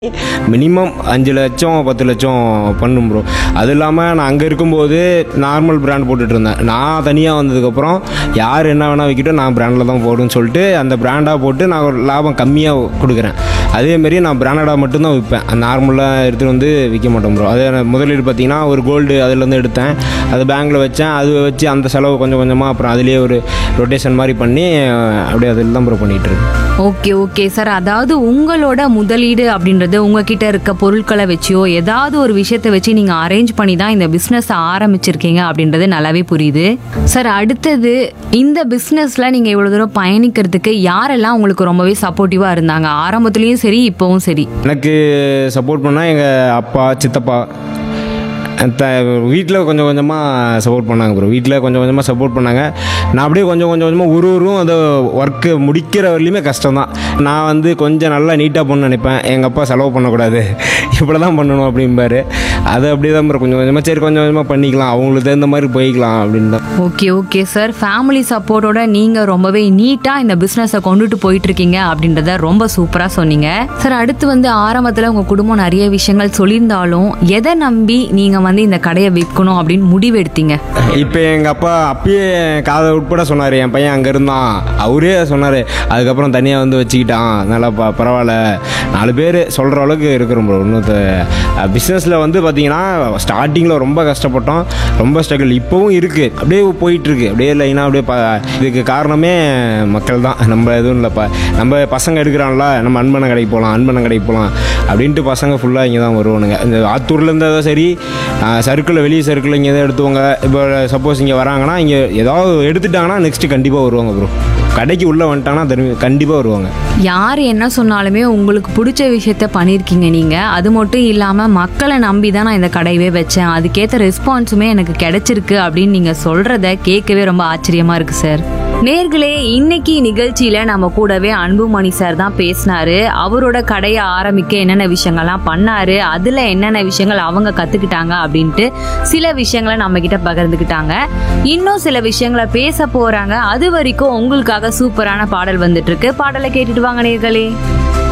minimum அஞ்சு லட்சம் பத்து லட்சம் பண்ணும் ப்ரோ அது இல்லாமல் நான் அங்கே இருக்கும்போது நார்மல் பிராண்ட் போட்டுட்டு இருந்தேன் நான் தனியாக வந்ததுக்கப்புறம் யார் என்ன வேணால் விற்கிட்டோ நான் பிராண்டில் தான் போடுன்னு சொல்லிட்டு அந்த பிராண்டாக போட்டு நான் ஒரு லாபம் கம்மியாக கொடுக்குறேன் அதேமாரி நான் பிராண்டடாக மட்டும்தான் விற்பேன் நார்மலாக எடுத்துகிட்டு வந்து விற்க மாட்டேன் ப்ரோ அதே நான் முதலீடு பார்த்தீங்கன்னா ஒரு கோல்டு அதுலேருந்து எடுத்தேன் அது பேங்க்கில் வச்சேன் அது வச்சு அந்த செலவு கொஞ்சம் கொஞ்சமாக அப்புறம் அதுலேயே ஒரு ரொட்டேஷன் மாதிரி பண்ணி அப்படியே அதில் தான் ப்ரோ பண்ணிகிட்டு இருக்கேன் ஓகே ஓகே சார் அதாவது உங்களோட முதலீடு அப்படின்றது உங்ககிட்ட இருக்க பொருட்களை வச்சியோ ஏதாவது ஒரு விஷயத்தை வச்சு நீங்க அரேஞ்ச் பண்ணி தான் இந்த பிசினஸ் ஆரம்பிச்சிருக்கீங்க அப்படின்றது நல்லாவே புரியுது சார் அடுத்தது இந்த பிசினஸ்ல நீங்க இவ்வளவு தூரம் பயணிக்கிறதுக்கு யாரெல்லாம் உங்களுக்கு ரொம்பவே சப்போர்ட்டிவா இருந்தாங்க ஆரம்பத்துலயும் சரி இப்பவும் சரி எனக்கு சப்போர்ட் பண்ணால் எங்கள் அப்பா சித்தப்பா த வீட்டில் கொஞ்சம் கொஞ்சமாக சப்போர்ட் பண்ணாங்க ப்ரோ வீட்டில் கொஞ்சம் கொஞ்சமாக சப்போர்ட் பண்ணாங்க நான் அப்படியே கொஞ்சம் கொஞ்சம் கொஞ்சமாக ஒரு ஒரும் அதை ஒர்க்கு முடிக்கிற வரலையுமே கஷ்டம் தான் நான் வந்து கொஞ்சம் நல்லா நீட்டாக பண்ண நினைப்பேன் எங்கள் அப்பா செலவு பண்ணக்கூடாது இப்படி தான் பண்ணணும் அப்படிம்பாரு அது அப்படியே தான் ப்ரோ கொஞ்சம் கொஞ்சமாக சரி கொஞ்சம் கொஞ்சமாக பண்ணிக்கலாம் அவங்களுக்கு தகுந்த மாதிரி போய்க்கலாம் அப்படின்னு தான் ஓகே ஓகே சார் ஃபேமிலி சப்போர்ட்டோட நீங்க ரொம்பவே நீட்டா இந்த பிசினஸை கொண்டுட்டு போயிட்டு இருக்கீங்க அப்படின்றத ரொம்ப சூப்பரா சொன்னீங்க சார் அடுத்து வந்து ஆரம்பத்துல உங்க குடும்பம் நிறைய விஷயங்கள் சொல்லியிருந்தாலும் எதை நம்பி நீங்க வந்து இந்த கடையை விற்கணும் அப்படின்னு முடிவு எடுத்தீங்க இப்போ எங்கள் அப்பா அப்பயே காதை உட்பட சொன்னார் என் பையன் அங்கே இருந்தான் அவரே சொன்னார் அதுக்கப்புறம் தனியாக வந்து வச்சுக்கிட்டான் நல்லா ப பரவாயில்ல நாலு பேர் சொல்கிற அளவுக்கு இருக்கிறோம் ப்ரோ இன்னொரு பிஸ்னஸில் வந்து பார்த்தீங்கன்னா ஸ்டார்டிங்கில் ரொம்ப கஷ்டப்பட்டோம் ரொம்ப ஸ்ட்ரகிள் இப்போவும் இருக்குது அப்படியே போயிட்டுருக்கு அப்படியே லைனாக அப்படியே ப இதுக்கு காரணமே மக்கள் தான் நம்ம எதுவும் இல்லைப்பா நம்ம பசங்க எடுக்கிறான்ல நம்ம அன்பனை கடைக்கு போகலாம் அன்பனை கடைக்கு போகலாம் அப்படின்ட்டு பசங்க ஃபுல்லாக இங்கே தான் வருவானுங்க இந்த ஆத்தூர்லேருந்து இருந்தால் சரி சர்க்கிளில் வெளியே சர்க்கிளில் இங்கே எதாவது எடுத்துவாங்க இப்போ சப்போஸ் இங்கே வராங்கன்னா இங்கே ஏதாவது எடுத்துட்டாங்கன்னா நெக்ஸ்ட்டு கண்டிப்பாக வருவாங்க ப்ரோ கடைக்கு உள்ளே வந்துட்டாங்கன்னா திரும்பி கண்டிப்பாக வருவாங்க யார் என்ன சொன்னாலுமே உங்களுக்கு பிடிச்ச விஷயத்த பண்ணியிருக்கீங்க நீங்க அது மட்டும் இல்லாம மக்களை நம்பி தான் நான் இந்த கடையவே வச்சேன் அதுக்கேற்ற ரெஸ்பான்ஸுமே எனக்கு கிடைச்சிருக்கு அப்படின்னு நீங்க சொல்றத கேட்கவே ரொம்ப ஆச்சரியமா இருக்கு சார் நேர்களே இன்னைக்கு நிகழ்ச்சியில நம்ம கூடவே அன்புமணி சார் தான் பேசினாரு அவரோட கடையை ஆரம்பிக்க என்னென்ன விஷயங்கள்லாம் பண்ணாரு அதுல என்னென்ன விஷயங்கள் அவங்க கத்துக்கிட்டாங்க அப்படின்ட்டு சில விஷயங்களை நம்ம கிட்ட பகிர்ந்துக்கிட்டாங்க இன்னும் சில விஷயங்களை பேச போறாங்க அது வரைக்கும் உங்களுக்காக சூப்பரான பாடல் வந்துட்டு இருக்கு பாடலை கேட்டுட்டு வாங்க நேர்களே